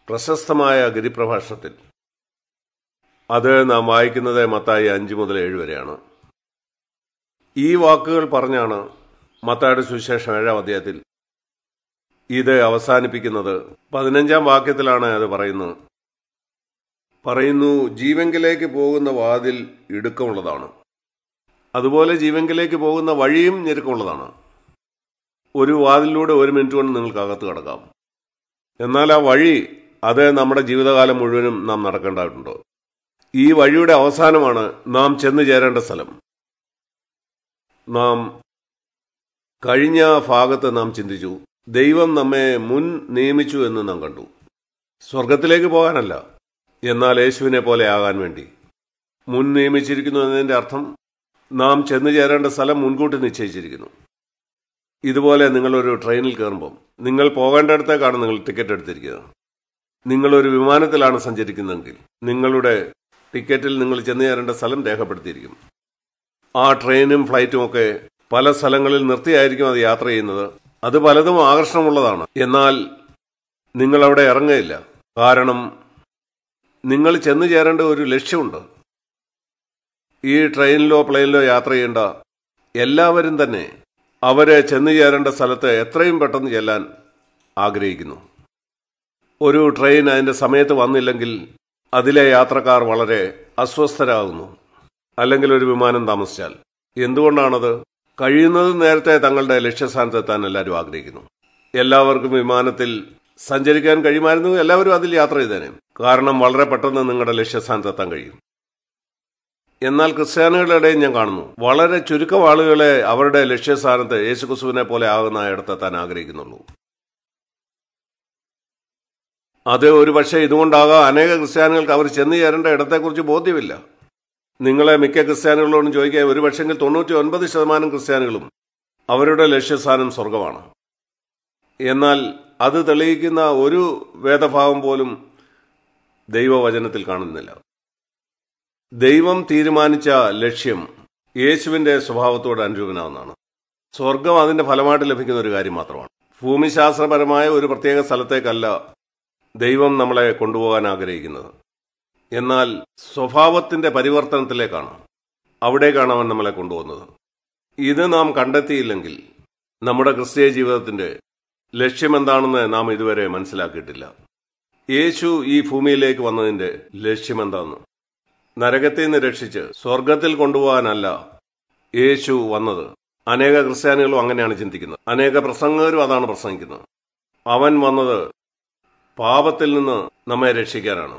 പ്രശസ്തമായ ഗിരിപ്രഭാഷണത്തിൽ അത് നാം വായിക്കുന്നത് മത്തായി അഞ്ച് മുതൽ ഏഴ് വരെയാണ് ഈ വാക്കുകൾ പറഞ്ഞാണ് മത്തായുടെ സുവിശേഷം ഏഴാം അധ്യായത്തിൽ ഇത് അവസാനിപ്പിക്കുന്നത് പതിനഞ്ചാം വാക്യത്തിലാണ് അത് പറയുന്നത് പറയുന്നു ജീവങ്കിലേക്ക് പോകുന്ന വാതിൽ ഇടുക്കമുള്ളതാണ് അതുപോലെ ജീവങ്കിലേക്ക് പോകുന്ന വഴിയും ഞെരുക്കമുള്ളതാണ് ഒരു വാതിലൂടെ ഒരു മിനിറ്റ് കൊണ്ട് നിങ്ങൾക്ക് അകത്ത് കിടക്കാം എന്നാൽ ആ വഴി അത് നമ്മുടെ ജീവിതകാലം മുഴുവനും നാം നടക്കേണ്ടതായിട്ടുണ്ട് ഈ വഴിയുടെ അവസാനമാണ് നാം ചെന്നു ചേരേണ്ട സ്ഥലം നാം കഴിഞ്ഞ ഭാഗത്ത് നാം ചിന്തിച്ചു ദൈവം നമ്മെ മുൻ നിയമിച്ചു എന്ന് നാം കണ്ടു സ്വർഗത്തിലേക്ക് പോകാനല്ല എന്നാൽ യേശുവിനെ പോലെ ആകാൻ വേണ്ടി മുൻ നിയമിച്ചിരിക്കുന്നു എന്നതിന്റെ അർത്ഥം നാം ചെന്നു ചേരേണ്ട സ്ഥലം മുൻകൂട്ടി നിശ്ചയിച്ചിരിക്കുന്നു ഇതുപോലെ നിങ്ങളൊരു ട്രെയിനിൽ കയറുമ്പം നിങ്ങൾ പോകേണ്ടിടത്തേക്കാണ് നിങ്ങൾ ടിക്കറ്റ് എടുത്തിരിക്കുന്നത് നിങ്ങളൊരു വിമാനത്തിലാണ് സഞ്ചരിക്കുന്നതെങ്കിൽ നിങ്ങളുടെ ടിക്കറ്റിൽ നിങ്ങൾ ചെന്നു ചേരേണ്ട സ്ഥലം രേഖപ്പെടുത്തിയിരിക്കും ആ ട്രെയിനും ഫ്ലൈറ്റും ഒക്കെ പല സ്ഥലങ്ങളിൽ നിർത്തിയായിരിക്കും അത് യാത്ര ചെയ്യുന്നത് അത് പലതും ആകർഷണമുള്ളതാണ് എന്നാൽ നിങ്ങൾ അവിടെ ഇറങ്ങുകയില്ല കാരണം നിങ്ങൾ ചെന്നു ചേരേണ്ട ഒരു ലക്ഷ്യമുണ്ട് ഈ ട്രെയിനിലോ പ്ലെയിനിലോ യാത്ര ചെയ്യേണ്ട എല്ലാവരും തന്നെ അവരെ ചെന്നു ചേരേണ്ട സ്ഥലത്ത് എത്രയും പെട്ടെന്ന് ചെല്ലാൻ ആഗ്രഹിക്കുന്നു ഒരു ട്രെയിൻ അതിന്റെ സമയത്ത് വന്നില്ലെങ്കിൽ അതിലെ യാത്രക്കാർ വളരെ അസ്വസ്ഥരാകുന്നു അല്ലെങ്കിൽ ഒരു വിമാനം താമസിച്ചാൽ എന്തുകൊണ്ടാണത് കഴിയുന്നതും നേരത്തെ തങ്ങളുടെ ലക്ഷ്യസ്ഥാനത്തെത്താൻ എല്ലാവരും ആഗ്രഹിക്കുന്നു എല്ലാവർക്കും വിമാനത്തിൽ സഞ്ചരിക്കാൻ കഴിയുമായിരുന്നു എല്ലാവരും അതിൽ യാത്ര ചെയ്തേനെ കാരണം വളരെ പെട്ടെന്ന് നിങ്ങളുടെ ലക്ഷ്യസ്ഥാനത്തെത്താൻ കഴിയും എന്നാൽ ക്രിസ്ത്യാനികളുടെ ഇടയിൽ ഞാൻ കാണുന്നു വളരെ ചുരുക്കം ആളുകളെ അവരുടെ ലക്ഷ്യസ്ഥാനത്ത് യേശുക്രിസ്തുവിനെ പോലെ ആകുന്ന ഇടത്തെത്താൻ ആഗ്രഹിക്കുന്നുള്ളൂ അത് ഒരു പക്ഷേ ഇതുകൊണ്ടാകാം അനേക ക്രിസ്ത്യാനികൾക്ക് അവർ ചെന്ന് ചേരേണ്ട ഇടത്തെക്കുറിച്ച് ബോധ്യമില്ല നിങ്ങളെ മിക്ക ക്രിസ്ത്യാനികളോടും ചോദിക്കുക ഒരു പക്ഷെങ്കിൽ തൊണ്ണൂറ്റി ഒൻപത് ശതമാനം ക്രിസ്ത്യാനികളും അവരുടെ ലക്ഷ്യസ്ഥാനം സ്വർഗമാണ് എന്നാൽ അത് തെളിയിക്കുന്ന ഒരു വേദഭാവം പോലും ദൈവവചനത്തിൽ കാണുന്നില്ല ദൈവം തീരുമാനിച്ച ലക്ഷ്യം യേശുവിന്റെ സ്വഭാവത്തോട് അനുരൂപനാവുന്നതാണ് സ്വർഗം അതിന്റെ ഫലമായിട്ട് ലഭിക്കുന്ന ഒരു കാര്യം മാത്രമാണ് ഭൂമിശാസ്ത്രപരമായ ഒരു പ്രത്യേക സ്ഥലത്തേക്കല്ല ദൈവം നമ്മളെ കൊണ്ടുപോകാൻ ആഗ്രഹിക്കുന്നത് എന്നാൽ സ്വഭാവത്തിന്റെ പരിവർത്തനത്തിലേക്കാണ് അവിടേക്കാണ് അവൻ നമ്മളെ കൊണ്ടുപോകുന്നത് ഇത് നാം കണ്ടെത്തിയില്ലെങ്കിൽ നമ്മുടെ ക്രിസ്തീയ ജീവിതത്തിന്റെ ലക്ഷ്യമെന്താണെന്ന് നാം ഇതുവരെ മനസ്സിലാക്കിയിട്ടില്ല യേശു ഈ ഭൂമിയിലേക്ക് വന്നതിന്റെ ലക്ഷ്യമെന്താന്ന് നരകത്തിൽ നിന്ന് രക്ഷിച്ച് സ്വർഗത്തിൽ കൊണ്ടുപോകാനല്ല യേശു വന്നത് അനേക ക്രിസ്ത്യാനികളും അങ്ങനെയാണ് ചിന്തിക്കുന്നത് അനേക പ്രസംഗകരും അതാണ് പ്രസംഗിക്കുന്നത് അവൻ വന്നത് പാപത്തിൽ നിന്ന് നമ്മെ രക്ഷിക്കാനാണ്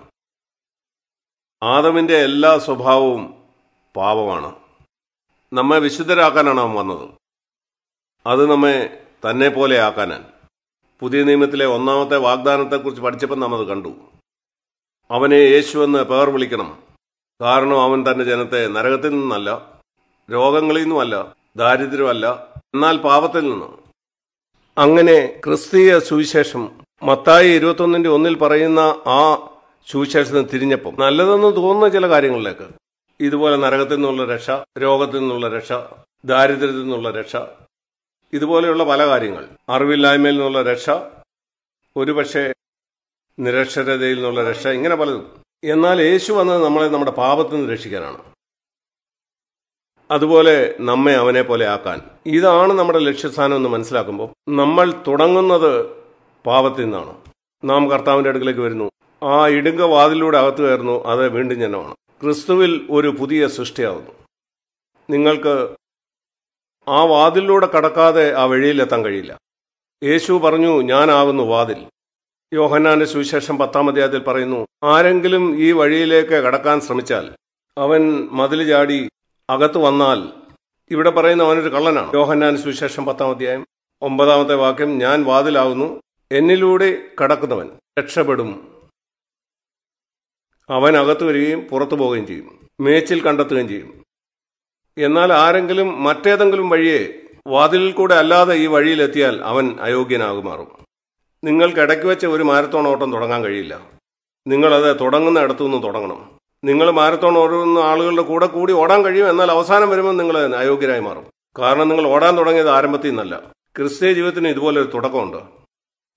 ആദമിന്റെ എല്ലാ സ്വഭാവവും പാപമാണ് നമ്മെ വിശുദ്ധരാക്കാനാണ് അവൻ വന്നത് അത് നമ്മെ തന്നെ പോലെ ആക്കാനാൻ പുതിയ നിയമത്തിലെ ഒന്നാമത്തെ വാഗ്ദാനത്തെക്കുറിച്ച് പഠിച്ചപ്പോൾ നാം അത് കണ്ടു അവനെ യേശു എന്ന് പേർ വിളിക്കണം കാരണം അവൻ തന്റെ ജനത്തെ നരകത്തിൽ നിന്നല്ല രോഗങ്ങളിൽ നിന്നുമല്ല ദാരിദ്ര്യമല്ല എന്നാൽ പാപത്തിൽ നിന്ന് അങ്ങനെ ക്രിസ്തീയ സുവിശേഷം മത്തായി ഇരുപത്തൊന്നിന്റെ ഒന്നിൽ പറയുന്ന ആ സുവിശേഷത്തിന് തിരിഞ്ഞപ്പം നല്ലതെന്ന് തോന്നുന്ന ചില കാര്യങ്ങളിലേക്ക് ഇതുപോലെ നരകത്തിൽ നിന്നുള്ള രക്ഷ രോഗത്തിൽ നിന്നുള്ള രക്ഷ ദാരിദ്ര്യത്തിൽ നിന്നുള്ള രക്ഷ ഇതുപോലെയുള്ള പല കാര്യങ്ങൾ അറിവില്ലായ്മയിൽ നിന്നുള്ള രക്ഷ ഒരുപക്ഷെ നിരക്ഷരതയിൽ നിന്നുള്ള രക്ഷ ഇങ്ങനെ പലതും എന്നാൽ യേശു വന്നത് നമ്മളെ നമ്മുടെ പാപത്തിൽ നിന്ന് രക്ഷിക്കാനാണ് അതുപോലെ നമ്മെ അവനെ പോലെ ആക്കാൻ ഇതാണ് നമ്മുടെ ലക്ഷ്യസ്ഥാനം എന്ന് മനസ്സിലാക്കുമ്പോൾ നമ്മൾ തുടങ്ങുന്നത് പാപത്തിൽ നിന്നാണ് നാം കർത്താവിന്റെ അടുക്കലേക്ക് വരുന്നു ആ ഇടുങ്ക വാതിലൂടെ അകത്ത് കയറുന്നു അത് വീണ്ടും ജനമാണ് ക്രിസ്തുവിൽ ഒരു പുതിയ സൃഷ്ടിയാവുന്നു നിങ്ങൾക്ക് ആ വാതിലൂടെ കടക്കാതെ ആ വഴിയിലെത്താൻ കഴിയില്ല യേശു പറഞ്ഞു ഞാനാകുന്നു വാതിൽ യോഹന്നാന്റെ സുവിശേഷം പത്താം അധ്യായത്തിൽ പറയുന്നു ആരെങ്കിലും ഈ വഴിയിലേക്ക് കടക്കാൻ ശ്രമിച്ചാൽ അവൻ മതിൽ ചാടി അകത്ത് വന്നാൽ ഇവിടെ പറയുന്ന അവനൊരു കള്ളനാണ് യോഹന്നാൻ സുവിശേഷം പത്താം അധ്യായം ഒമ്പതാമത്തെ വാക്യം ഞാൻ വാതിലാകുന്നു എന്നിലൂടെ കടക്കുന്നവൻ രക്ഷപ്പെടും അവൻ അകത്ത് വരികയും പുറത്തു പോവുകയും ചെയ്യും മേച്ചിൽ കണ്ടെത്തുകയും ചെയ്യും എന്നാൽ ആരെങ്കിലും മറ്റേതെങ്കിലും വഴിയെ വാതിലിൽ കൂടെ അല്ലാതെ ഈ വഴിയിലെത്തിയാൽ അവൻ അയോഗ്യനാകുമാറും നിങ്ങൾക്ക് ഇടയ്ക്ക് വെച്ച് ഒരു മാരത്തോൺ ഓട്ടം തുടങ്ങാൻ കഴിയില്ല നിങ്ങളത് തുടങ്ങുന്ന ഇടത്തു നിന്ന് തുടങ്ങണം നിങ്ങൾ മാരത്തോൺ ഓടുന്ന ആളുകളുടെ കൂടെ കൂടി ഓടാൻ കഴിയും എന്നാൽ അവസാനം വരുമ്പോൾ നിങ്ങൾ അയോഗ്യരായി മാറും കാരണം നിങ്ങൾ ഓടാൻ തുടങ്ങിയത് ആരംഭത്തിൽ നിന്നല്ല ക്രിസ്തീയ ജീവിതത്തിന് ഇതുപോലെ ഒരു തുടക്കമുണ്ട്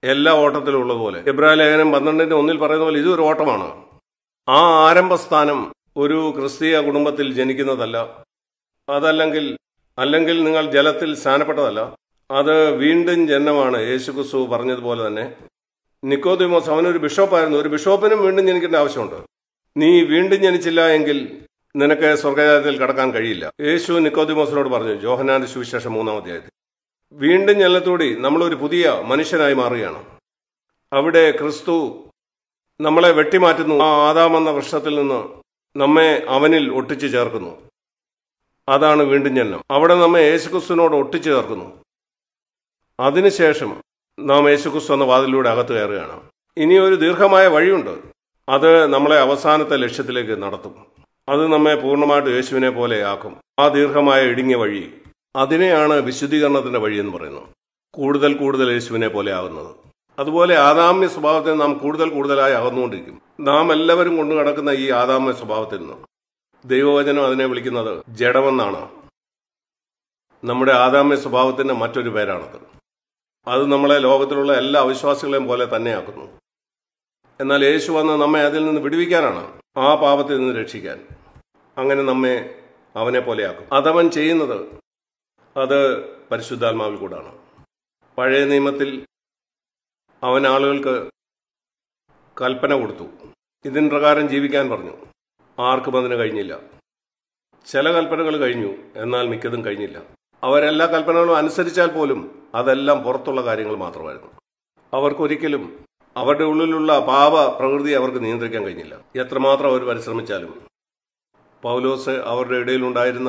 എല്ലാ ഓട്ടത്തിലും ഉള്ളതുപോലെ എബ്രാഹിം ലേഖനം പന്ത്രണ്ടിന്റെ ഒന്നിൽ പറയുന്ന പോലെ ഇതൊരു ഓട്ടമാണ് ആ ആരംഭസ്ഥാനം ഒരു ക്രിസ്തീയ കുടുംബത്തിൽ ജനിക്കുന്നതല്ല അതല്ലെങ്കിൽ അല്ലെങ്കിൽ നിങ്ങൾ ജലത്തിൽ സ്നാനപ്പെട്ടതല്ല അത് വീണ്ടും ജന്മമാണ് യേശു ക്രിസ്തു പറഞ്ഞതുപോലെ തന്നെ നിക്കോദിമോസ് അവനൊരു ബിഷപ്പായിരുന്നു ഒരു ബിഷപ്പിനും വീണ്ടും ജനിക്കേണ്ട ആവശ്യമുണ്ട് നീ വീണ്ടും ജനിച്ചില്ല എങ്കിൽ നിനക്ക് സ്വർഗരാജ്യത്തിൽ കടക്കാൻ കഴിയില്ല യേശു നിക്കോദിമോസിനോട് പറഞ്ഞു ജോഹനാന്റെ സുവിശേഷം മൂന്നാം അധ്യായത്തിൽ വീണ്ടും ജലത്തോടി നമ്മളൊരു പുതിയ മനുഷ്യനായി മാറുകയാണ് അവിടെ ക്രിസ്തു നമ്മളെ വെട്ടിമാറ്റുന്നു ആ ആദാമെന്ന വൃക്ഷത്തിൽ നിന്ന് നമ്മെ അവനിൽ ഒട്ടിച്ചു ചേർക്കുന്നു അതാണ് വീണ്ടും ജന്മം അവിടെ നമ്മെ യേശുക്രിസ്തുവിനോട് ഒട്ടിച്ചു ചേർക്കുന്നു അതിനുശേഷം നാം യേശുക്രിസ്തു എന്ന വാതിലൂടെ അകത്ത് കയറുകയാണ് ഇനി ഒരു ദീർഘമായ വഴിയുണ്ട് അത് നമ്മളെ അവസാനത്തെ ലക്ഷ്യത്തിലേക്ക് നടത്തും അത് നമ്മെ പൂർണ്ണമായിട്ട് യേശുവിനെ പോലെ ആക്കും ആ ദീർഘമായ ഇടുങ്ങിയ വഴി അതിനെയാണ് വിശുദ്ധീകരണത്തിന്റെ വഴി എന്ന് പറയുന്നത് കൂടുതൽ കൂടുതൽ യേശുവിനെ പോലെ ആകുന്നത് അതുപോലെ ആദാമ്യ സ്വഭാവത്തിൽ നാം കൂടുതൽ കൂടുതലായി അകന്നുകൊണ്ടിരിക്കും നാം എല്ലാവരും കൊണ്ടു നടക്കുന്ന ഈ ആദാമ്യ സ്വഭാവത്തിൽ നിന്ന് ദൈവവചനം അതിനെ വിളിക്കുന്നത് ജഡമെന്നാണ് നമ്മുടെ ആദാമ്യ സ്വഭാവത്തിന്റെ മറ്റൊരു പേരാണത് അത് നമ്മളെ ലോകത്തിലുള്ള എല്ലാ അവിശ്വാസികളെയും പോലെ തന്നെയാക്കുന്നു എന്നാൽ യേശു വന്ന് നമ്മെ അതിൽ നിന്ന് വിടുവിക്കാനാണ് ആ പാപത്തിൽ നിന്ന് രക്ഷിക്കാൻ അങ്ങനെ നമ്മെ അവനെ പോലെയാക്കും അതവൻ ചെയ്യുന്നത് അത് പരിശുദ്ധാത്മാവിൽ കൂടാണ് പഴയ നിയമത്തിൽ അവൻ ആളുകൾക്ക് കൽപ്പന കൊടുത്തു ഇതിൻ പ്രകാരം ജീവിക്കാൻ പറഞ്ഞു ആർക്കും അതിന് കഴിഞ്ഞില്ല ചില കൽപ്പനകൾ കഴിഞ്ഞു എന്നാൽ മിക്കതും കഴിഞ്ഞില്ല അവരെല്ലാ കൽപ്പനകളും അനുസരിച്ചാൽ പോലും അതെല്ലാം പുറത്തുള്ള കാര്യങ്ങൾ മാത്രമായിരുന്നു അവർക്കൊരിക്കലും അവരുടെ ഉള്ളിലുള്ള പാപ പ്രകൃതി അവർക്ക് നിയന്ത്രിക്കാൻ കഴിഞ്ഞില്ല എത്രമാത്രം അവർ പരിശ്രമിച്ചാലും പൗലോസ് അവരുടെ ഇടയിലുണ്ടായിരുന്ന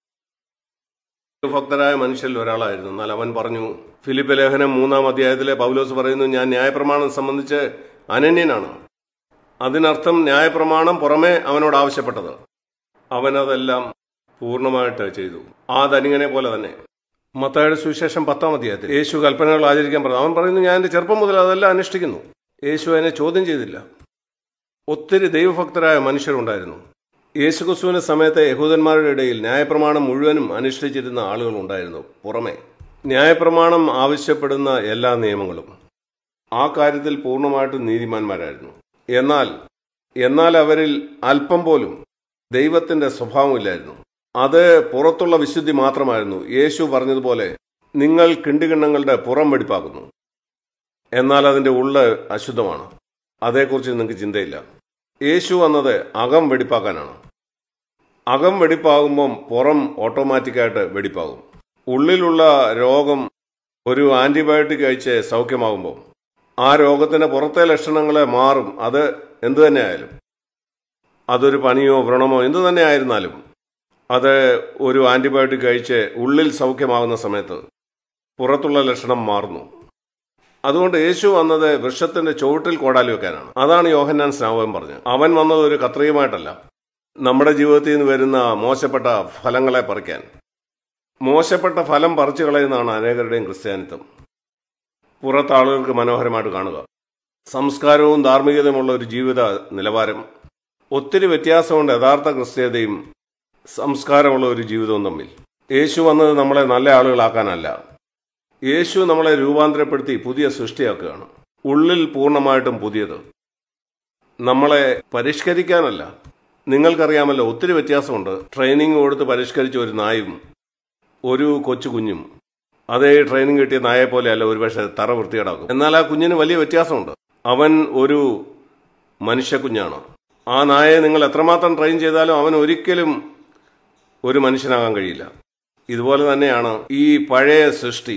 ഭക്തരായ മനുഷ്യരിൽ ഒരാളായിരുന്നു എന്നാൽ അവൻ പറഞ്ഞു ഫിലിപ്പ് ലേഖനം മൂന്നാം അധ്യായത്തിലെ പൗലോസ് പറയുന്നു ഞാൻ ന്യായപ്രമാണം സംബന്ധിച്ച് അനന്യനാണ് അതിനർത്ഥം ന്യായപ്രമാണം പുറമെ അവനോട് ആവശ്യപ്പെട്ടത് അവനതെല്ലാം പൂർണ്ണമായിട്ട് ചെയ്തു ആ ധനികനെ പോലെ തന്നെ മത്തായുടെ സുവിശേഷം പത്താം അധ്യായത്തിൽ യേശു കൽപ്പനകൾ ആചരിക്കാൻ പറഞ്ഞു അവൻ പറയുന്നു ഞാൻ എൻ്റെ ചെറുപ്പം മുതൽ അതെല്ലാം അനുഷ്ഠിക്കുന്നു യേശു അതിനെ ചോദ്യം ചെയ്തില്ല ഒത്തിരി ദൈവഭക്തരായ മനുഷ്യരുണ്ടായിരുന്നു യേശുക്രിസ്തുവിന്റെ സമയത്തെ യഹൂദന്മാരുടെ ഇടയിൽ ന്യായപ്രമാണം മുഴുവനും അനുഷ്ഠിച്ചിരുന്ന ആളുകൾ ഉണ്ടായിരുന്നു പുറമെ ന്യായപ്രമാണം ആവശ്യപ്പെടുന്ന എല്ലാ നിയമങ്ങളും ആ കാര്യത്തിൽ പൂർണ്ണമായിട്ടും നീതിമാന്മാരായിരുന്നു എന്നാൽ എന്നാൽ അവരിൽ അല്പം പോലും ദൈവത്തിന്റെ സ്വഭാവമില്ലായിരുന്നു അത് പുറത്തുള്ള വിശുദ്ധി മാത്രമായിരുന്നു യേശു പറഞ്ഞതുപോലെ നിങ്ങൾ കിണ്ടികിണ്ണങ്ങളുടെ പുറം വെടിപ്പാക്കുന്നു എന്നാൽ അതിന്റെ ഉള്ള് അശുദ്ധമാണ് അതേക്കുറിച്ച് നിങ്ങൾക്ക് ചിന്തയില്ല യേശു വന്നത് അകം വെടിപ്പാക്കാനാണ് അകം വെടിപ്പാകുമ്പം പുറം ഓട്ടോമാറ്റിക്കായിട്ട് വെടിപ്പാകും ഉള്ളിലുള്ള രോഗം ഒരു ആന്റിബയോട്ടിക് കഴിച്ച് സൗഖ്യമാകുമ്പോൾ ആ രോഗത്തിന്റെ പുറത്തെ ലക്ഷണങ്ങളെ മാറും അത് എന്തു തന്നെ ആയാലും അതൊരു പനിയോ വ്രണമോ എന്തു തന്നെ ആയിരുന്നാലും അത് ഒരു ആന്റിബയോട്ടിക് കഴിച്ച് ഉള്ളിൽ സൗഖ്യമാകുന്ന സമയത്ത് പുറത്തുള്ള ലക്ഷണം മാറുന്നു അതുകൊണ്ട് യേശു വന്നത് വൃക്ഷത്തിന്റെ ചുവട്ടിൽ കോടാലി വെക്കാനാണ് അതാണ് യോഹന്നാൻ സ്നാപകൻ പറഞ്ഞത് അവൻ വന്നത് ഒരു കത്രിയുമായിട്ടല്ല നമ്മുടെ ജീവിതത്തിൽ നിന്ന് വരുന്ന മോശപ്പെട്ട ഫലങ്ങളെ പറിക്കാൻ മോശപ്പെട്ട ഫലം പറിച്ചു കളയുന്നതാണ് അനേകരുടെയും ക്രിസ്ത്യാനിത്വം പുറത്ത് ആളുകൾക്ക് മനോഹരമായിട്ട് കാണുക സംസ്കാരവും ധാർമ്മികതയുമുള്ള ഒരു ജീവിത നിലവാരം ഒത്തിരി വ്യത്യാസമുണ്ട് യഥാർത്ഥ ക്രിസ്തീയതയും സംസ്കാരമുള്ള ഒരു ജീവിതവും തമ്മിൽ യേശു വന്നത് നമ്മളെ നല്ല ആളുകളാക്കാനല്ല യേശു നമ്മളെ രൂപാന്തരപ്പെടുത്തി പുതിയ സൃഷ്ടിയാക്കുകയാണ് ഉള്ളിൽ പൂർണ്ണമായിട്ടും പുതിയത് നമ്മളെ പരിഷ്കരിക്കാനല്ല നിങ്ങൾക്കറിയാമല്ലോ ഒത്തിരി വ്യത്യാസമുണ്ട് ട്രെയിനിങ് കൊടുത്ത് പരിഷ്കരിച്ച ഒരു നായും ഒരു കൊച്ചു കുഞ്ഞും അതേ ട്രെയിനിങ് കിട്ടിയ നായെ പോലെയല്ല ഒരുപക്ഷെ തറ വൃത്തികേടാക്കും എന്നാൽ ആ കുഞ്ഞിന് വലിയ വ്യത്യാസമുണ്ട് അവൻ ഒരു മനുഷ്യക്കുഞ്ഞാണ് ആ നായയെ നിങ്ങൾ എത്രമാത്രം ട്രെയിൻ ചെയ്താലും അവൻ ഒരിക്കലും ഒരു മനുഷ്യനാകാൻ കഴിയില്ല ഇതുപോലെ തന്നെയാണ് ഈ പഴയ സൃഷ്ടി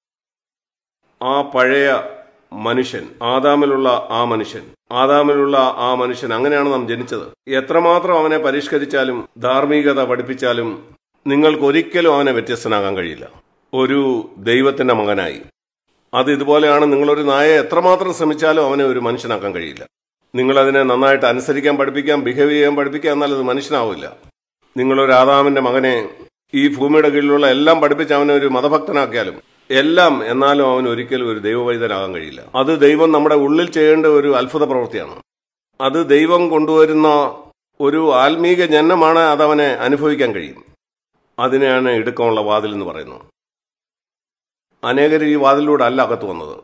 ആ പഴയ മനുഷ്യൻ ആദാമിലുള്ള ആ മനുഷ്യൻ ആദാമിലുള്ള ആ മനുഷ്യൻ അങ്ങനെയാണ് നാം ജനിച്ചത് എത്രമാത്രം അവനെ പരിഷ്കരിച്ചാലും ധാർമ്മികത പഠിപ്പിച്ചാലും നിങ്ങൾക്ക് ഒരിക്കലും അവനെ വ്യത്യസ്തനാകാൻ കഴിയില്ല ഒരു ദൈവത്തിന്റെ മകനായി അത് ഇതുപോലെയാണ് നിങ്ങളൊരു നായയെ എത്രമാത്രം ശ്രമിച്ചാലും അവനെ ഒരു മനുഷ്യനാക്കാൻ കഴിയില്ല നിങ്ങൾ അതിനെ നന്നായിട്ട് അനുസരിക്കാൻ പഠിപ്പിക്കാം ബിഹേവ് ചെയ്യാൻ പഠിപ്പിക്കാം എന്നാൽ അത് മനുഷ്യനാവില്ല നിങ്ങളൊരു ആദാമിന്റെ മകനെ ഈ ഭൂമിയുടെ കീഴിലുള്ള എല്ലാം പഠിപ്പിച്ച് അവനെ ഒരു മതഭക്തനാക്കിയാലും എല്ലാം എന്നാലും അവൻ ഒരിക്കലും ഒരു ദൈവവൈദ്യനാകാൻ കഴിയില്ല അത് ദൈവം നമ്മുടെ ഉള്ളിൽ ചെയ്യേണ്ട ഒരു അത്ഭുത പ്രവൃത്തിയാണ് അത് ദൈവം കൊണ്ടുവരുന്ന ഒരു ആത്മീക ജന്മമാണ് അതവനെ അനുഭവിക്കാൻ കഴിയും അതിനെയാണ് ഇടുക്കമുള്ള വാതിൽ എന്ന് പറയുന്നത് അനേകർ ഈ വാതിലൂടെ അല്ല അകത്ത് വന്നത്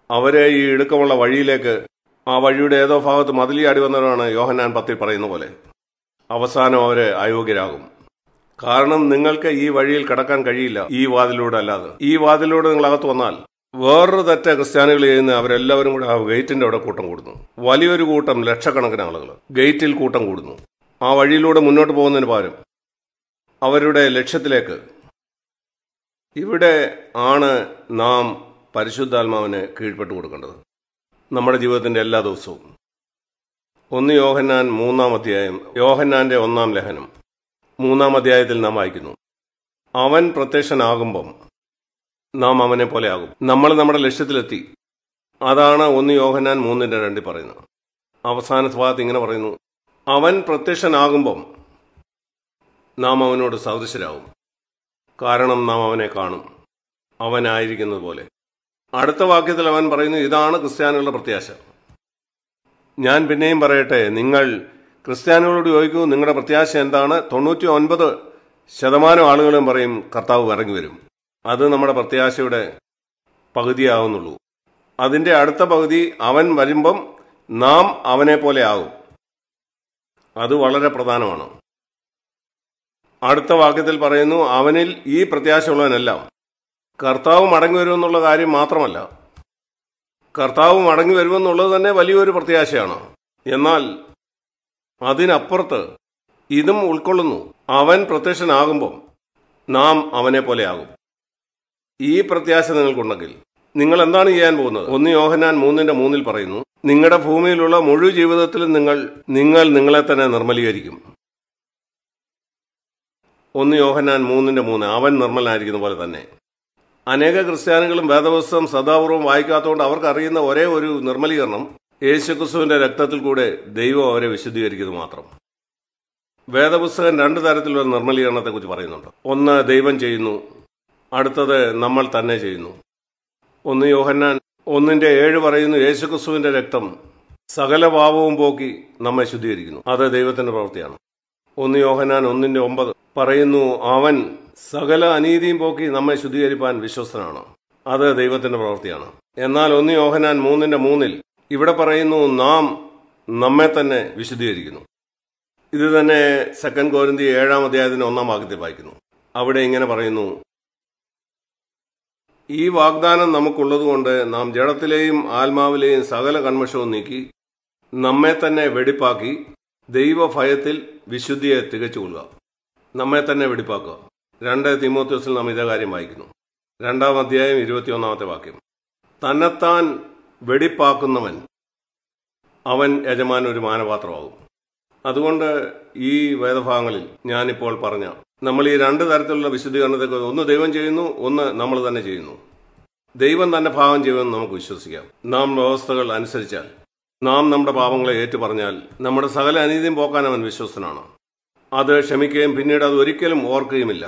അവരെ ഈ ഇടുക്കമുള്ള വഴിയിലേക്ക് ആ വഴിയുടെ ഏതോ ഭാഗത്ത് മതിലിയാടി വന്നവരാണ് യോഹന്നാൻ പത്തിൽ പറയുന്ന പോലെ അവസാനം അവരെ അയോഗ്യരാകും കാരണം നിങ്ങൾക്ക് ഈ വഴിയിൽ കടക്കാൻ കഴിയില്ല ഈ വാതിലൂടെ അല്ലാതെ ഈ വാതിലൂടെ നിങ്ങൾ അകത്ത് വന്നാൽ വേറൊരു തെറ്റ ക്രിസ്ത്യാനികൾ ചെയ്യുന്ന അവരെല്ലാവരും കൂടെ ആ ഗേറ്റിന്റെ അവിടെ കൂട്ടം കൂടുന്നു വലിയൊരു കൂട്ടം ലക്ഷക്കണക്കിന് ആളുകൾ ഗേറ്റിൽ കൂട്ടം കൂടുന്നു ആ വഴിയിലൂടെ മുന്നോട്ട് പോകുന്നതിന് പകരം അവരുടെ ലക്ഷ്യത്തിലേക്ക് ഇവിടെ ആണ് നാം പരിശുദ്ധാത്മാവിന് കീഴ്പ്പെട്ടു കൊടുക്കേണ്ടത് നമ്മുടെ ജീവിതത്തിന്റെ എല്ലാ ദിവസവും ഒന്ന് യോഹന്നാൻ മൂന്നാം അധ്യായം യോഹന്നാന്റെ ഒന്നാം ലേഖനം മൂന്നാം അധ്യായത്തിൽ നാം വായിക്കുന്നു അവൻ പ്രത്യക്ഷനാകുമ്പം നാം അവനെ പോലെ ആകും നമ്മൾ നമ്മുടെ ലക്ഷ്യത്തിലെത്തി അതാണ് ഒന്ന് യോഹന്നാൻ മൂന്നിന്റെ രണ്ടിൽ പറയുന്നത് അവസാന ഭാഗത്ത് ഇങ്ങനെ പറയുന്നു അവൻ പ്രത്യക്ഷനാകുമ്പം നാം അവനോട് സദൃശരാകും കാരണം നാം അവനെ കാണും അവനായിരിക്കുന്നത് പോലെ അടുത്ത വാക്യത്തിൽ അവൻ പറയുന്നു ഇതാണ് ക്രിസ്ത്യാനികളുടെ പ്രത്യാശ ഞാൻ പിന്നെയും പറയട്ടെ നിങ്ങൾ ക്രിസ്ത്യാനികളോട് ചോദിക്കൂ നിങ്ങളുടെ പ്രത്യാശ എന്താണ് തൊണ്ണൂറ്റി ഒൻപത് ശതമാനം ആളുകളും പറയും കർത്താവ് ഇറങ്ങി വരും അത് നമ്മുടെ പ്രത്യാശയുടെ പകുതിയാവുന്നുള്ളൂ അതിന്റെ അടുത്ത പകുതി അവൻ വരുമ്പം നാം അവനെ പോലെ ആകും അത് വളരെ പ്രധാനമാണ് അടുത്ത വാക്യത്തിൽ പറയുന്നു അവനിൽ ഈ പ്രത്യാശയുള്ളവനെല്ലാം കർത്താവ് മടങ്ങി വരുമെന്നുള്ള കാര്യം മാത്രമല്ല കർത്താവ് മടങ്ങി വരുമെന്നുള്ളത് തന്നെ വലിയൊരു പ്രത്യാശയാണ് എന്നാൽ അതിനപ്പുറത്ത് ഇതും ഉൾക്കൊള്ളുന്നു അവൻ പ്രത്യക്ഷനാകുമ്പം നാം അവനെ പോലെ ആകും ഈ പ്രത്യാശ നിങ്ങൾക്കുണ്ടെങ്കിൽ നിങ്ങൾ എന്താണ് ചെയ്യാൻ പോകുന്നത് ഒന്ന് യോഹനാൻ മൂന്നിന്റെ മൂന്നിൽ പറയുന്നു നിങ്ങളുടെ ഭൂമിയിലുള്ള മുഴുവൻ ജീവിതത്തിലും നിങ്ങൾ നിങ്ങൾ നിങ്ങളെ തന്നെ നിർമ്മലീകരിക്കും ഒന്ന് യോഹനാൻ മൂന്നിന്റെ മൂന്ന് അവൻ നിർമ്മലനായിരിക്കുന്ന പോലെ തന്നെ അനേക ക്രിസ്ത്യാനികളും വേദപുസ്തകം സദാപൂർവം വായിക്കാത്തതുകൊണ്ട് അവർക്ക് അറിയുന്ന ഒരേ ഒരു നിർമ്മലീകരണം യേശുക്രിസ്തുവിന്റെ രക്തത്തിൽ കൂടെ ദൈവം അവരെ വിശുദ്ധീകരിക്കുന്നത് മാത്രം വേദപുസ്തകം രണ്ട് തരത്തിലുള്ള നിർമ്മലീകരണത്തെക്കുറിച്ച് പറയുന്നുണ്ട് ഒന്ന് ദൈവം ചെയ്യുന്നു അടുത്തത് നമ്മൾ തന്നെ ചെയ്യുന്നു ഒന്ന് യോഹന്നാൻ ഒന്നിന്റെ ഏഴ് പറയുന്നു യേശുക്രിസ്തുവിന്റെ രക്തം സകല പാപവും പോക്കി നമ്മെ ശുദ്ധീകരിക്കുന്നു അത് ദൈവത്തിന്റെ പ്രവൃത്തിയാണ് ഒന്ന് യോഹന്നാൻ ഒന്നിന്റെ ഒമ്പത് പറയുന്നു അവൻ സകല അനീതിയും പോക്കി നമ്മെ ശുദ്ധീകരിപ്പാൻ വിശ്വസ്തനാണ് അത് ദൈവത്തിന്റെ പ്രവൃത്തിയാണ് എന്നാൽ ഒന്ന് യോഹനാൻ മൂന്നിന്റെ മൂന്നിൽ ഇവിടെ പറയുന്നു നാം നമ്മെ തന്നെ വിശുദ്ധീകരിക്കുന്നു ഇത് തന്നെ സെക്കൻഡ് കോരിന്തി ഏഴാം അധ്യായത്തിന്റെ ഒന്നാം വാക്യത്തിൽ വായിക്കുന്നു അവിടെ ഇങ്ങനെ പറയുന്നു ഈ വാഗ്ദാനം നമുക്കുള്ളതുകൊണ്ട് നാം ജഡത്തിലെയും ആത്മാവിലെയും സകല കന്മഷവും നീക്കി നമ്മെ തന്നെ വെടിപ്പാക്കി ദൈവഭയത്തിൽ വിശുദ്ധിയെ തികച്ചുകൊള്ളുക നമ്മെ തന്നെ വെടിപ്പാക്കുക രണ്ട് തിമോത്യോസിൽ നാം ഇതേ കാര്യം വായിക്കുന്നു രണ്ടാം അധ്യായം ഇരുപത്തിയൊന്നാമത്തെ വാക്യം തന്നെത്താൻ വെടിപ്പാക്കുന്നവൻ അവൻ യജമാൻ ഒരു മാനപാത്രമാകും അതുകൊണ്ട് ഈ വേദഭാഗങ്ങളിൽ ഞാനിപ്പോൾ പറഞ്ഞ നമ്മൾ ഈ രണ്ട് തരത്തിലുള്ള വിശുദ്ധീകരണത്തെ ഒന്ന് ദൈവം ചെയ്യുന്നു ഒന്ന് നമ്മൾ തന്നെ ചെയ്യുന്നു ദൈവം തന്നെ ഭാഗം ചെയ്യുമെന്ന് നമുക്ക് വിശ്വസിക്കാം നാം വ്യവസ്ഥകൾ അനുസരിച്ചാൽ നാം നമ്മുടെ പാപങ്ങളെ ഏറ്റുപറഞ്ഞാൽ നമ്മുടെ സകല അനീതിയും പോക്കാൻ അവൻ വിശ്വസ്തനാണ് അത് ക്ഷമിക്കുകയും പിന്നീട് അത് ഒരിക്കലും ഓർക്കുകയുമില്ല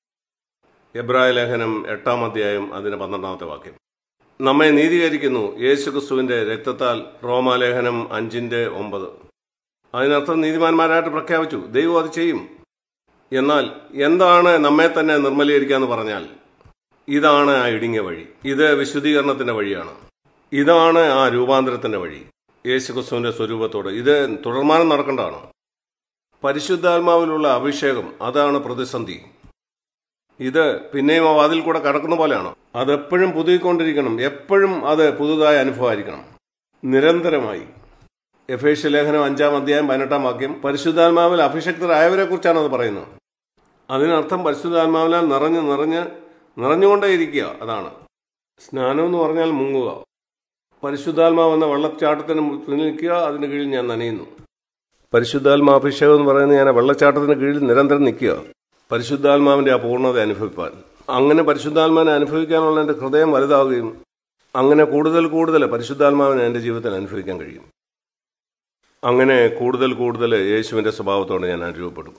എബ്രായ ലേഖനം എട്ടാം അധ്യായം അതിന് പന്ത്രണ്ടാമത്തെ വാക്യം നമ്മെ നീതീകരിക്കുന്നു യേശുക്രിസ്തുവിന്റെ രക്തത്താൽ റോമാലേഖനം അഞ്ചിന്റെ ഒമ്പത് അതിനർത്ഥം നീതിമാന്മാരായിട്ട് പ്രഖ്യാപിച്ചു ദൈവം അത് ചെയ്യും എന്നാൽ എന്താണ് നമ്മെ തന്നെ നിർമ്മലീകരിക്കുക എന്ന് പറഞ്ഞാൽ ഇതാണ് ആ ഇടുങ്ങിയ വഴി ഇത് വിശുദ്ധീകരണത്തിന്റെ വഴിയാണ് ഇതാണ് ആ രൂപാന്തരത്തിന്റെ വഴി യേശുക്രിസ്തുവിന്റെ സ്വരൂപത്തോട് ഇത് തുടർമാനം നടക്കേണ്ടതാണ് പരിശുദ്ധാത്മാവിലുള്ള അഭിഷേകം അതാണ് പ്രതിസന്ധി ഇത് പിന്നെയും ആ വാതിൽ കൂടെ കടക്കുന്ന പോലെയാണ് അതെപ്പോഴും പുതുക്കിക്കൊണ്ടിരിക്കണം എപ്പോഴും അത് പുതുതായ അനുഭവമായിരിക്കണം നിരന്തരമായി എഫേഷ്യ ലേഖനം അഞ്ചാം അധ്യായം പതിനെട്ടാം വാക്യം പരിശുദ്ധാത്മാവിൽ അഭിഷക്തരായവരെ കുറിച്ചാണ് അത് പറയുന്നത് അതിനർത്ഥം പരിശുദ്ധാത്മാവിനാൽ നിറഞ്ഞ് നിറഞ്ഞ് നിറഞ്ഞുകൊണ്ടേയിരിക്കുക അതാണ് സ്നാനം എന്ന് പറഞ്ഞാൽ മുങ്ങുക പരിശുദ്ധാത്മാവ് എന്ന വെള്ളച്ചാട്ടത്തിന് മുന്നിൽ നിൽക്കുക അതിന് കീഴിൽ ഞാൻ നനയുന്നു പരിശുദ്ധാത്മാഭിഷേകം എന്ന് പറയുന്നത് ഞാൻ ആ വെള്ളച്ചാട്ടത്തിന് കീഴിൽ നിരന്തരം നിൽക്കുക പരിശുദ്ധാത്മാവിന്റെ ആ പൂർണ്ണത അനുഭവിപ്പാൻ അങ്ങനെ പരിശുദ്ധാത്മാവിനെ അനുഭവിക്കാനുള്ള എൻ്റെ ഹൃദയം വലുതാവുകയും അങ്ങനെ കൂടുതൽ കൂടുതൽ പരിശുദ്ധാത്മാവിനെ എൻ്റെ ജീവിതത്തിൽ അനുഭവിക്കാൻ കഴിയും അങ്ങനെ കൂടുതൽ കൂടുതൽ യേശുവിന്റെ സ്വഭാവത്തോടെ ഞാൻ അനുരൂപപ്പെടും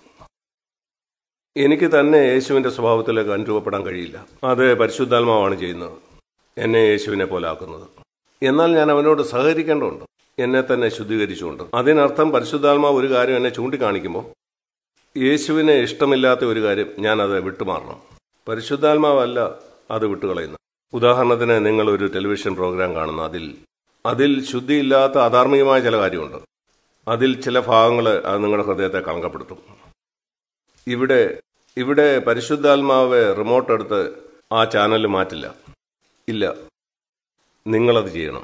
എനിക്ക് തന്നെ യേശുവിന്റെ സ്വഭാവത്തിലേക്ക് അനുരൂപപ്പെടാൻ കഴിയില്ല അത് പരിശുദ്ധാത്മാവാണ് ചെയ്യുന്നത് എന്നെ യേശുവിനെ പോലെ ആക്കുന്നത് എന്നാൽ ഞാൻ അവനോട് സഹകരിക്കേണ്ടതുണ്ട് എന്നെ തന്നെ ശുദ്ധീകരിച്ചുകൊണ്ട് അതിനർത്ഥം പരിശുദ്ധാത്മാവ് ഒരു കാര്യം എന്നെ ചൂണ്ടിക്കാണിക്കുമ്പോൾ യേശുവിനെ ഇഷ്ടമില്ലാത്ത ഒരു കാര്യം ഞാൻ അത് വിട്ടുമാറണം പരിശുദ്ധാത്മാവല്ല അത് വിട്ടുകളയുന്നത് ഉദാഹരണത്തിന് നിങ്ങൾ ഒരു ടെലിവിഷൻ പ്രോഗ്രാം കാണുന്നു അതിൽ അതിൽ ശുദ്ധിയില്ലാത്ത അധാർമികമായ ചില കാര്യമുണ്ട് അതിൽ ചില ഭാഗങ്ങൾ അത് നിങ്ങളുടെ ഹൃദയത്തെ കളങ്കപ്പെടുത്തും ഇവിടെ ഇവിടെ പരിശുദ്ധാത്മാവ് റിമോട്ട് എടുത്ത് ആ ചാനൽ മാറ്റില്ല ഇല്ല നിങ്ങളത് ചെയ്യണം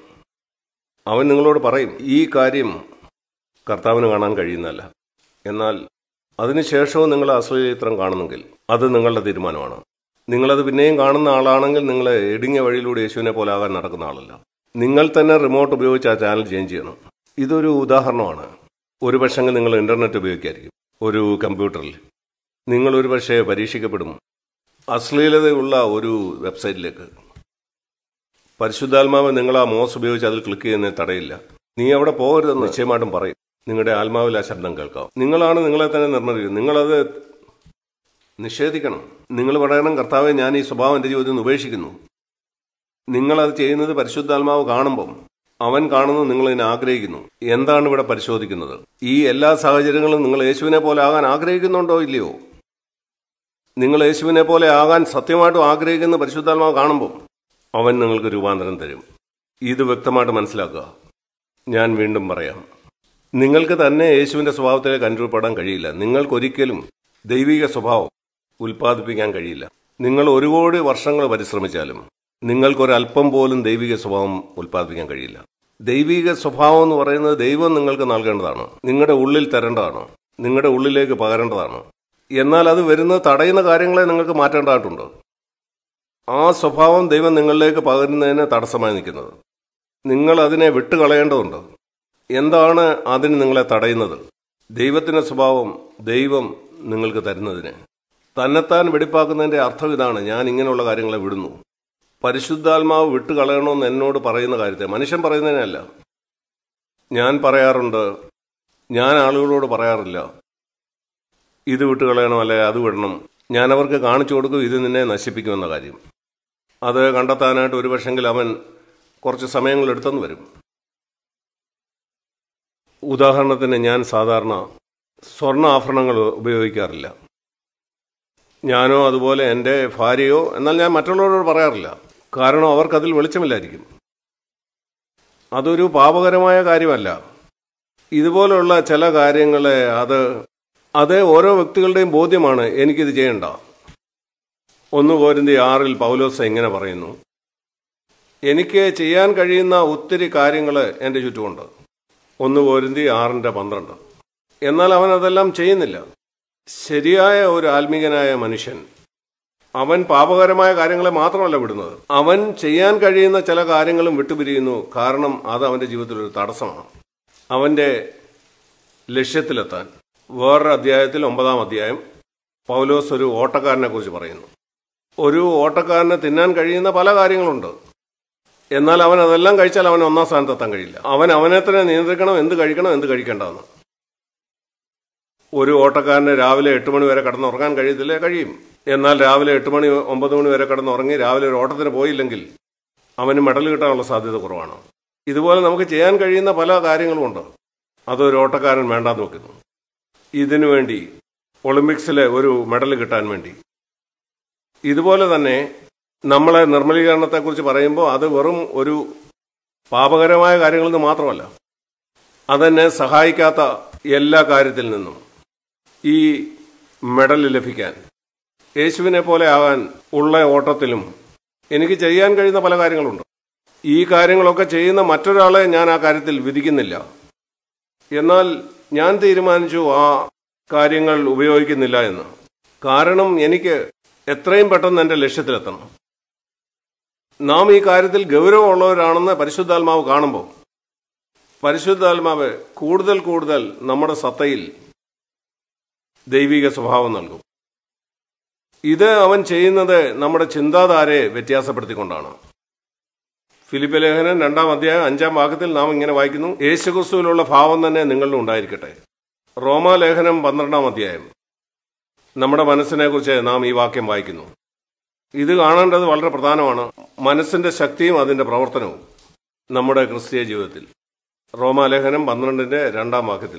അവൻ നിങ്ങളോട് പറയും ഈ കാര്യം കർത്താവിന് കാണാൻ കഴിയുന്നതല്ല എന്നാൽ അതിനുശേഷവും നിങ്ങൾ അശ്ലീലചിത്രം കാണുന്നെങ്കിൽ അത് നിങ്ങളുടെ തീരുമാനമാണ് നിങ്ങളത് പിന്നെയും കാണുന്ന ആളാണെങ്കിൽ നിങ്ങൾ ഇടുങ്ങിയ വഴിയിലൂടെ യേശുവിനെ പോലെ ആകാൻ നടക്കുന്ന ആളല്ല നിങ്ങൾ തന്നെ റിമോട്ട് ഉപയോഗിച്ച് ആ ചാനൽ ചേഞ്ച് ചെയ്യണം ഇതൊരു ഉദാഹരണമാണ് ഒരു പക്ഷെങ്കിൽ നിങ്ങൾ ഇന്റർനെറ്റ് ഉപയോഗിക്കായിരിക്കും ഒരു കമ്പ്യൂട്ടറിൽ നിങ്ങൾ ഒരു പക്ഷേ പരീക്ഷിക്കപ്പെടും അശ്ലീലതയുള്ള ഒരു വെബ്സൈറ്റിലേക്ക് പരിശുദ്ധാത്മാവ് നിങ്ങൾ ആ മോസ് ഉപയോഗിച്ച് അതിൽ ക്ലിക്ക് ചെയ്യുന്നതിന് തടയില്ല നീ അവിടെ പോകരുതെന്ന് നിശ്ചയമായിട്ടും പറയും നിങ്ങളുടെ ആത്മാവിൽ ആ ശബ്ദം കേൾക്കാം നിങ്ങളാണ് നിങ്ങളെ തന്നെ നിർമ്മിക്കുന്നത് നിങ്ങളത് നിഷേധിക്കണം നിങ്ങൾ പറയണം കർത്താവെ ഞാൻ ഈ സ്വഭാവം എൻ്റെ ജീവിതത്തിൽ നിന്ന് ഉപേക്ഷിക്കുന്നു നിങ്ങളത് ചെയ്യുന്നത് പരിശുദ്ധാത്മാവ് കാണുമ്പം അവൻ കാണുന്നത് നിങ്ങൾ ഇതിനെ ആഗ്രഹിക്കുന്നു എന്താണ് ഇവിടെ പരിശോധിക്കുന്നത് ഈ എല്ലാ സാഹചര്യങ്ങളും നിങ്ങൾ യേശുവിനെ പോലെ ആകാൻ ആഗ്രഹിക്കുന്നുണ്ടോ ഇല്ലയോ നിങ്ങൾ യേശുവിനെ പോലെ ആകാൻ സത്യമായിട്ടും ആഗ്രഹിക്കുന്ന പരിശുദ്ധാത്മാവ് കാണുമ്പോൾ അവൻ നിങ്ങൾക്ക് രൂപാന്തരം തരും ഇത് വ്യക്തമായിട്ട് മനസ്സിലാക്കുക ഞാൻ വീണ്ടും പറയാം നിങ്ങൾക്ക് തന്നെ യേശുവിന്റെ സ്വഭാവത്തിലേക്ക് അനുരൂപപ്പെടാൻ കഴിയില്ല നിങ്ങൾക്കൊരിക്കലും ദൈവിക സ്വഭാവം ഉൽപ്പാദിപ്പിക്കാൻ കഴിയില്ല നിങ്ങൾ ഒരു കോടി വർഷങ്ങൾ പരിശ്രമിച്ചാലും നിങ്ങൾക്കൊരല്പം പോലും ദൈവിക സ്വഭാവം ഉൽപ്പാദിപ്പിക്കാൻ കഴിയില്ല ദൈവിക സ്വഭാവം എന്ന് പറയുന്നത് ദൈവം നിങ്ങൾക്ക് നൽകേണ്ടതാണ് നിങ്ങളുടെ ഉള്ളിൽ തരേണ്ടതാണ് നിങ്ങളുടെ ഉള്ളിലേക്ക് പകരേണ്ടതാണ് എന്നാൽ അത് വരുന്നത് തടയുന്ന കാര്യങ്ങളെ നിങ്ങൾക്ക് മാറ്റേണ്ടതായിട്ടുണ്ട് ആ സ്വഭാവം ദൈവം നിങ്ങളിലേക്ക് പകരുന്നതിന് തടസ്സമായി നിൽക്കുന്നത് നിങ്ങൾ അതിനെ വിട്ടുകളയേണ്ടതുണ്ട് എന്താണ് അതിന് നിങ്ങളെ തടയുന്നത് ദൈവത്തിന്റെ സ്വഭാവം ദൈവം നിങ്ങൾക്ക് തരുന്നതിന് തന്നെത്താൻ വെടിപ്പാക്കുന്നതിന്റെ അർത്ഥം ഇതാണ് ഞാൻ ഇങ്ങനെയുള്ള കാര്യങ്ങളെ വിടുന്നു പരിശുദ്ധാത്മാവ് വിട്ടുകളയണമെന്ന് എന്നോട് പറയുന്ന കാര്യത്തെ മനുഷ്യൻ പറയുന്നതിനല്ല ഞാൻ പറയാറുണ്ട് ഞാൻ ആളുകളോട് പറയാറില്ല ഇത് വിട്ടുകളയണം അല്ലെ അത് വിടണം ഞാൻ അവർക്ക് കാണിച്ചു കൊടുക്കും ഇത് നിന്നെ നശിപ്പിക്കുമെന്ന കാര്യം അത് കണ്ടെത്താനായിട്ട് ഒരു പക്ഷെങ്കിൽ അവൻ കുറച്ച് സമയങ്ങൾ എടുത്തെന്ന് വരും ഉദാഹരണത്തിന് ഞാൻ സാധാരണ സ്വർണ്ണ ആഭരണങ്ങൾ ഉപയോഗിക്കാറില്ല ഞാനോ അതുപോലെ എൻ്റെ ഭാര്യയോ എന്നാൽ ഞാൻ മറ്റുള്ളവരോട് പറയാറില്ല കാരണം അവർക്കതിൽ വെളിച്ചമില്ലായിരിക്കും അതൊരു പാപകരമായ കാര്യമല്ല ഇതുപോലുള്ള ചില കാര്യങ്ങളെ അത് അത് ഓരോ വ്യക്തികളുടെയും ബോധ്യമാണ് എനിക്കിത് ചെയ്യണ്ട ഒന്ന് കോരിന്തി ആറിൽ പൗലോസ് ഇങ്ങനെ പറയുന്നു എനിക്ക് ചെയ്യാൻ കഴിയുന്ന ഒത്തിരി കാര്യങ്ങൾ എൻ്റെ ചുറ്റുമുണ്ട് ഒന്ന് കോരിന്തി ആറിൻ്റെ പന്ത്രണ്ട് എന്നാൽ അവൻ അതെല്ലാം ചെയ്യുന്നില്ല ശരിയായ ഒരു ആത്മീകനായ മനുഷ്യൻ അവൻ പാപകരമായ കാര്യങ്ങളെ മാത്രമല്ല വിടുന്നത് അവൻ ചെയ്യാൻ കഴിയുന്ന ചില കാര്യങ്ങളും വിട്ടുപിരിയുന്നു കാരണം അത് അവന്റെ ജീവിതത്തിൽ ഒരു തടസ്സമാണ് അവന്റെ ലക്ഷ്യത്തിലെത്താൻ വേറൊരു അധ്യായത്തിൽ ഒമ്പതാം അധ്യായം പൗലോസ് ഒരു ഓട്ടക്കാരനെ കുറിച്ച് പറയുന്നു ഒരു ഓട്ടക്കാരന് തിന്നാൻ കഴിയുന്ന പല കാര്യങ്ങളുണ്ട് എന്നാൽ അവൻ അതെല്ലാം കഴിച്ചാൽ അവൻ ഒന്നാം സ്ഥാനത്തെത്താൻ കഴിയില്ല അവൻ അവനെ തന്നെ നിയന്ത്രിക്കണം എന്ത് കഴിക്കണം എന്ത് കഴിക്കേണ്ടതെന്ന് ഒരു ഓട്ടക്കാരന് രാവിലെ എട്ട് മണി വരെ കിടന്നുറങ്ങാൻ കഴിയത്തില്ലേ കഴിയും എന്നാൽ രാവിലെ എട്ട് മണി ഒമ്പത് മണി വരെ കിടന്നുറങ്ങി രാവിലെ ഒരു ഓട്ടത്തിന് പോയില്ലെങ്കിൽ അവന് മെഡൽ കിട്ടാനുള്ള സാധ്യത കുറവാണ് ഇതുപോലെ നമുക്ക് ചെയ്യാൻ കഴിയുന്ന പല കാര്യങ്ങളുമുണ്ട് അതൊരു ഓട്ടക്കാരൻ വേണ്ടാന്ന് വെക്കുന്നു ഇതിനു വേണ്ടി ഒളിമ്പിക്സിലെ ഒരു മെഡൽ കിട്ടാൻ വേണ്ടി ഇതുപോലെ തന്നെ നമ്മളെ നിർമ്മലീകരണത്തെക്കുറിച്ച് പറയുമ്പോൾ അത് വെറും ഒരു പാപകരമായ കാര്യങ്ങളിൽ നിന്ന് മാത്രമല്ല അതെന്നെ സഹായിക്കാത്ത എല്ലാ കാര്യത്തിൽ നിന്നും ഈ മെഡൽ ലഭിക്കാൻ യേശുവിനെ പോലെ ആകാൻ ഉള്ള ഓട്ടത്തിലും എനിക്ക് ചെയ്യാൻ കഴിയുന്ന പല കാര്യങ്ങളുണ്ട് ഈ കാര്യങ്ങളൊക്കെ ചെയ്യുന്ന മറ്റൊരാളെ ഞാൻ ആ കാര്യത്തിൽ വിധിക്കുന്നില്ല എന്നാൽ ഞാൻ തീരുമാനിച്ചു ആ കാര്യങ്ങൾ ഉപയോഗിക്കുന്നില്ല എന്ന് കാരണം എനിക്ക് എത്രയും പെട്ടെന്ന് എൻ്റെ ലക്ഷ്യത്തിലെത്തണം നാം ഈ കാര്യത്തിൽ ഗൗരവമുള്ളവരാണെന്ന് പരിശുദ്ധാത്മാവ് കാണുമ്പോൾ പരിശുദ്ധാത്മാവ് കൂടുതൽ കൂടുതൽ നമ്മുടെ സത്തയിൽ ദൈവിക സ്വഭാവം നൽകും ഇത് അവൻ ചെയ്യുന്നത് നമ്മുടെ ചിന്താധാരയെ വ്യത്യാസപ്പെടുത്തിക്കൊണ്ടാണ് ഫിലിപ്പ് ലേഖനൻ രണ്ടാം അധ്യായം അഞ്ചാം ഭാഗത്തിൽ നാം ഇങ്ങനെ വായിക്കുന്നു യേശുക്രിസ്തുവിലുള്ള ഭാവം തന്നെ നിങ്ങളിൽ ഉണ്ടായിരിക്കട്ടെ റോമാലേഖനം പന്ത്രണ്ടാം അധ്യായം നമ്മുടെ മനസ്സിനെ കുറിച്ച് നാം ഈ വാക്യം വായിക്കുന്നു ഇത് കാണേണ്ടത് വളരെ പ്രധാനമാണ് മനസ്സിന്റെ ശക്തിയും അതിന്റെ പ്രവർത്തനവും നമ്മുടെ ക്രിസ്തീയ ജീവിതത്തിൽ റോമാലേഖനം പന്ത്രണ്ടിന്റെ രണ്ടാം വാക്യത്തിൽ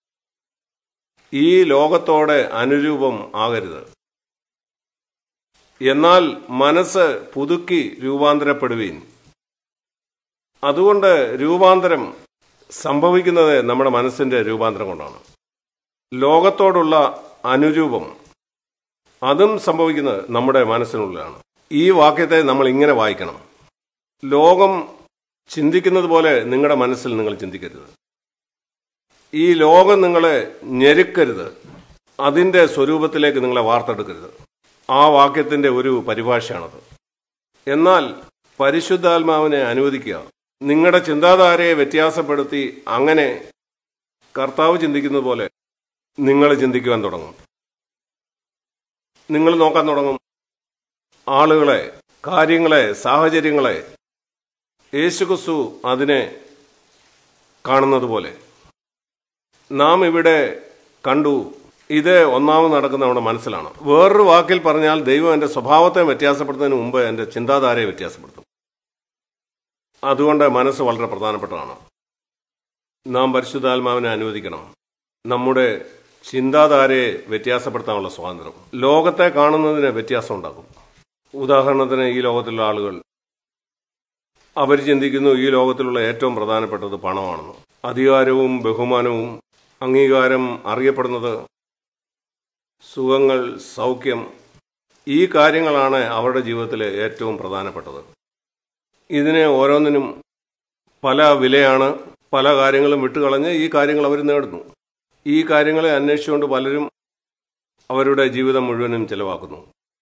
ഈ ലോകത്തോടെ അനുരൂപം ആകരുത് എന്നാൽ മനസ്സ് പുതുക്കി രൂപാന്തരപ്പെടുവീൻ അതുകൊണ്ട് രൂപാന്തരം സംഭവിക്കുന്നത് നമ്മുടെ മനസ്സിന്റെ രൂപാന്തരം കൊണ്ടാണ് ലോകത്തോടുള്ള അനുരൂപം അതും സംഭവിക്കുന്നത് നമ്മുടെ മനസ്സിനുള്ളിലാണ് ഈ വാക്യത്തെ നമ്മൾ ഇങ്ങനെ വായിക്കണം ലോകം ചിന്തിക്കുന്നത് പോലെ നിങ്ങളുടെ മനസ്സിൽ നിങ്ങൾ ചിന്തിക്കരുത് ഈ ലോകം നിങ്ങളെ ഞെരുക്കരുത് അതിന്റെ സ്വരൂപത്തിലേക്ക് നിങ്ങളെ വാർത്തെടുക്കരുത് ആ വാക്യത്തിന്റെ ഒരു പരിഭാഷയാണത് എന്നാൽ പരിശുദ്ധാത്മാവിനെ അനുവദിക്കുക നിങ്ങളുടെ ചിന്താധാരയെ വ്യത്യാസപ്പെടുത്തി അങ്ങനെ കർത്താവ് ചിന്തിക്കുന്നത് പോലെ നിങ്ങൾ ചിന്തിക്കുവാൻ തുടങ്ങും നിങ്ങൾ നോക്കാൻ തുടങ്ങും ആളുകളെ കാര്യങ്ങളെ സാഹചര്യങ്ങളെ യേശുക്രിസ്തു അതിനെ കാണുന്നത് പോലെ നാം ഇവിടെ കണ്ടു ഇത് ഒന്നാമത് നടക്കുന്ന നമ്മുടെ മനസ്സിലാണ് വേറൊരു വാക്കിൽ പറഞ്ഞാൽ ദൈവം എന്റെ സ്വഭാവത്തെ വ്യത്യാസപ്പെടുത്തുന്നതിന് മുമ്പ് എന്റെ ചിന്താധാരയെ വ്യത്യാസപ്പെടുത്തും അതുകൊണ്ട് മനസ്സ് വളരെ പ്രധാനപ്പെട്ടതാണ് നാം പരിശുദ്ധാത്മാവിനെ അനുവദിക്കണം നമ്മുടെ ചിന്താധാരയെ വ്യത്യാസപ്പെടുത്താനുള്ള സ്വാതന്ത്ര്യം ലോകത്തെ കാണുന്നതിന് വ്യത്യാസം ഉണ്ടാകും ഉദാഹരണത്തിന് ഈ ലോകത്തിലുള്ള ആളുകൾ അവർ ചിന്തിക്കുന്നു ഈ ലോകത്തിലുള്ള ഏറ്റവും പ്രധാനപ്പെട്ടത് പണമാണെന്ന് അധികാരവും ബഹുമാനവും അംഗീകാരം അറിയപ്പെടുന്നത് സുഖങ്ങൾ സൗഖ്യം ഈ കാര്യങ്ങളാണ് അവരുടെ ജീവിതത്തിലെ ഏറ്റവും പ്രധാനപ്പെട്ടത് ഇതിനെ ഓരോന്നിനും പല വിലയാണ് പല കാര്യങ്ങളും വിട്ടുകളഞ്ഞ് ഈ കാര്യങ്ങൾ അവർ നേടുന്നു ഈ കാര്യങ്ങളെ അന്വേഷിച്ചുകൊണ്ട് പലരും അവരുടെ ജീവിതം മുഴുവനും ചെലവാക്കുന്നു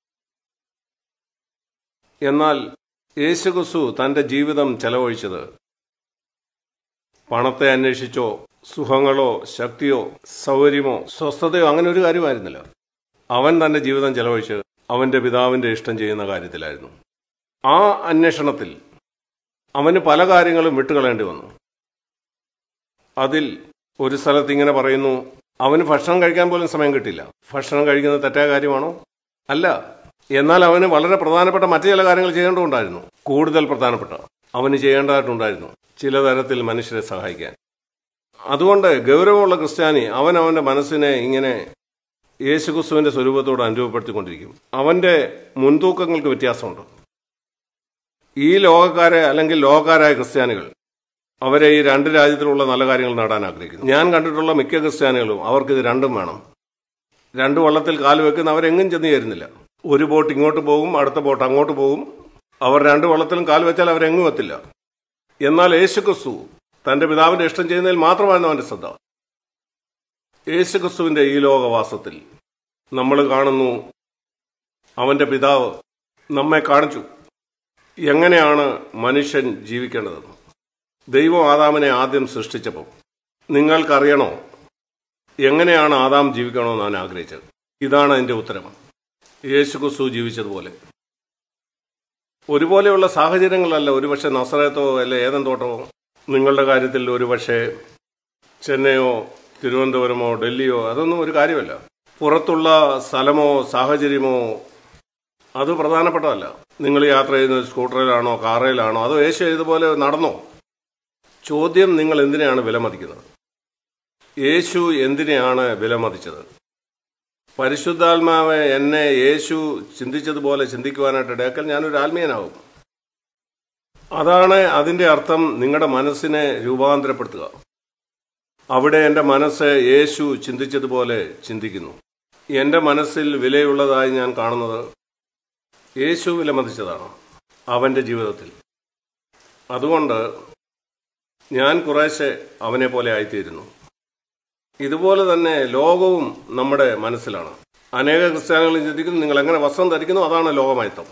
എന്നാൽ യേശുക്രിസ്തു തന്റെ ജീവിതം ചെലവഴിച്ചത് പണത്തെ അന്വേഷിച്ചോ സുഖങ്ങളോ ശക്തിയോ സൗകര്യമോ സ്വസ്ഥതയോ അങ്ങനെ ഒരു കാര്യമായിരുന്നില്ല അവൻ തന്റെ ജീവിതം ചെലവഴിച്ച് അവന്റെ പിതാവിന്റെ ഇഷ്ടം ചെയ്യുന്ന കാര്യത്തിലായിരുന്നു ആ അന്വേഷണത്തിൽ അവന് പല കാര്യങ്ങളും വിട്ടുകളയേണ്ടി വന്നു അതിൽ ഒരു സ്ഥലത്ത് ഇങ്ങനെ പറയുന്നു അവന് ഭക്ഷണം കഴിക്കാൻ പോലും സമയം കിട്ടില്ല ഭക്ഷണം കഴിക്കുന്നത് തെറ്റായ കാര്യമാണോ അല്ല എന്നാൽ അവന് വളരെ പ്രധാനപ്പെട്ട മറ്റു ചില കാര്യങ്ങൾ ചെയ്യേണ്ടതുണ്ടായിരുന്നു കൂടുതൽ പ്രധാനപ്പെട്ട അവന് ചെയ്യേണ്ടതായിട്ടുണ്ടായിരുന്നു ചില തരത്തിൽ മനുഷ്യരെ സഹായിക്കാൻ അതുകൊണ്ട് ഗൗരവമുള്ള ക്രിസ്ത്യാനി അവൻ അവന്റെ മനസ്സിനെ ഇങ്ങനെ യേശുക്രിസ്തുവിന്റെ സ്വരൂപത്തോട് അനുരൂപപ്പെടുത്തിക്കൊണ്ടിരിക്കും അവന്റെ മുൻതൂക്കങ്ങൾക്ക് വ്യത്യാസമുണ്ട് ഈ ലോകക്കാരെ അല്ലെങ്കിൽ ലോകക്കാരായ ക്രിസ്ത്യാനികൾ അവരെ ഈ രണ്ട് രാജ്യത്തിലുള്ള നല്ല കാര്യങ്ങൾ നേടാൻ ആഗ്രഹിക്കുന്നു ഞാൻ കണ്ടിട്ടുള്ള മിക്ക ക്രിസ്ത്യാനികളും അവർക്ക് ഇത് രണ്ടും വേണം രണ്ട് വള്ളത്തിൽ കാല് വെക്കുന്ന അവരെങ്ങും ചെന്ന് ചേരുന്നില്ല ഒരു ബോട്ട് ഇങ്ങോട്ട് പോകും അടുത്ത ബോട്ട് അങ്ങോട്ട് പോകും അവർ രണ്ട് വള്ളത്തിലും കാല് വെച്ചാൽ അവരെങ്ങും എത്തില്ല എന്നാൽ യേശുക്രിസ്തു തന്റെ പിതാവിന്റെ ഇഷ്ടം ചെയ്യുന്നതിൽ മാത്രമായിരുന്നു അവന്റെ ശ്രദ്ധ യേശുക്രിസ്തുവിന്റെ ഈ ലോകവാസത്തിൽ നമ്മൾ കാണുന്നു അവന്റെ പിതാവ് നമ്മെ കാണിച്ചു എങ്ങനെയാണ് മനുഷ്യൻ ജീവിക്കേണ്ടതെന്ന് ദൈവം ആദാമിനെ ആദ്യം സൃഷ്ടിച്ചപ്പോൾ നിങ്ങൾക്കറിയണോ എങ്ങനെയാണ് ആദാം ജീവിക്കണമെന്ന് അവൻ ആഗ്രഹിച്ചത് ഇതാണ് അതിന്റെ ഉത്തരം യേശുക്രിസ്തു ജീവിച്ചതുപോലെ ഒരുപോലെയുള്ള സാഹചര്യങ്ങളല്ല ഒരുപക്ഷെ നസറയത്തോ അല്ലെ ഏതൻ തോട്ടമോ നിങ്ങളുടെ കാര്യത്തിൽ ഒരുപക്ഷെ ചെന്നൈയോ തിരുവനന്തപുരമോ ഡൽഹിയോ അതൊന്നും ഒരു കാര്യമല്ല പുറത്തുള്ള സ്ഥലമോ സാഹചര്യമോ അത് പ്രധാനപ്പെട്ടതല്ല നിങ്ങൾ യാത്ര ചെയ്യുന്നത് സ്കൂട്ടറിലാണോ കാറിലാണോ അതോ യേശു ഇതുപോലെ നടന്നോ ചോദ്യം നിങ്ങൾ എന്തിനെയാണ് വിലമതിക്കുന്നത് യേശു എന്തിനെയാണ് വിലമതിച്ചത് പരിശുദ്ധാത്മാവ് എന്നെ യേശു ചിന്തിച്ചതുപോലെ ചിന്തിക്കുവാനായിട്ട് ഇടയാക്കൽ ഞാനൊരു ആത്മീയനാവും അതാണ് അതിന്റെ അർത്ഥം നിങ്ങളുടെ മനസ്സിനെ രൂപാന്തരപ്പെടുത്തുക അവിടെ എൻ്റെ മനസ്സ് യേശു ചിന്തിച്ചതുപോലെ ചിന്തിക്കുന്നു എൻ്റെ മനസ്സിൽ വിലയുള്ളതായി ഞാൻ കാണുന്നത് യേശു വിലമതിച്ചതാണ് അവൻ്റെ ജീവിതത്തിൽ അതുകൊണ്ട് ഞാൻ കുറേശ്ശെ അവനെ പോലെ ആയിത്തീരുന്നു ഇതുപോലെ തന്നെ ലോകവും നമ്മുടെ മനസ്സിലാണ് അനേക ക്രിസ്ത്യാനികൾ ചിന്തിക്കുന്നു നിങ്ങൾ എങ്ങനെ വസ്ത്രം ധരിക്കുന്നു അതാണ് ലോകമയത്തം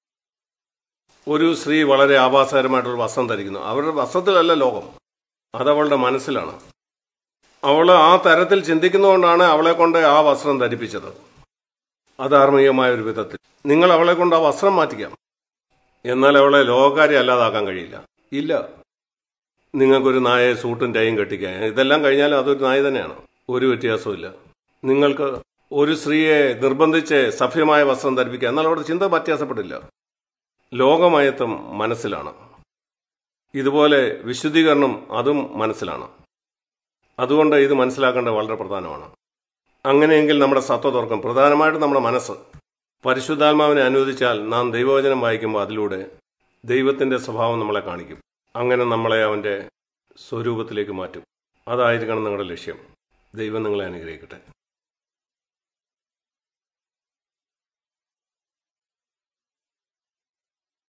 ഒരു സ്ത്രീ വളരെ ആഭാസകരമായിട്ടൊരു വസ്ത്രം ധരിക്കുന്നു അവരുടെ വസ്ത്രത്തിലല്ല ലോകം അതവളുടെ മനസ്സിലാണ് അവൾ ആ തരത്തിൽ ചിന്തിക്കുന്നതുകൊണ്ടാണ് അവളെ കൊണ്ട് ആ വസ്ത്രം ധരിപ്പിച്ചത് അധാർമികമായ ഒരു വിധത്തിൽ നിങ്ങൾ അവളെ കൊണ്ട് ആ വസ്ത്രം മാറ്റിക്കാം എന്നാൽ അവളെ ലോകക്കാരി അല്ലാതാക്കാൻ കഴിയില്ല ഇല്ല നിങ്ങൾക്കൊരു നായയെ സൂട്ടും ടൈയും കെട്ടിക്കാൻ ഇതെല്ലാം കഴിഞ്ഞാലും അതൊരു നായ തന്നെയാണ് ഒരു വ്യത്യാസവും നിങ്ങൾക്ക് ഒരു സ്ത്രീയെ നിർബന്ധിച്ച് സഭ്യമായ വസ്ത്രം ധരിപ്പിക്കുക എന്നാൽ അവരുടെ ചിന്ത വ്യത്യാസപ്പെട്ടില്ല ലോകമയത്വം മനസ്സിലാണ് ഇതുപോലെ വിശുദ്ധീകരണം അതും മനസ്സിലാണ് അതുകൊണ്ട് ഇത് മനസ്സിലാക്കേണ്ടത് വളരെ പ്രധാനമാണ് അങ്ങനെയെങ്കിൽ നമ്മുടെ സത്വ തുറക്കും പ്രധാനമായിട്ടും നമ്മുടെ മനസ്സ് പരിശുദ്ധാത്മാവിനെ അനുവദിച്ചാൽ നാം ദൈവവചനം വായിക്കുമ്പോൾ അതിലൂടെ ദൈവത്തിന്റെ സ്വഭാവം നമ്മളെ കാണിക്കും അങ്ങനെ നമ്മളെ അവന്റെ സ്വരൂപത്തിലേക്ക് മാറ്റും അതായിരിക്കണം നിങ്ങളുടെ ലക്ഷ്യം ദൈവം നിങ്ങളെ അനുഗ്രഹിക്കട്ടെ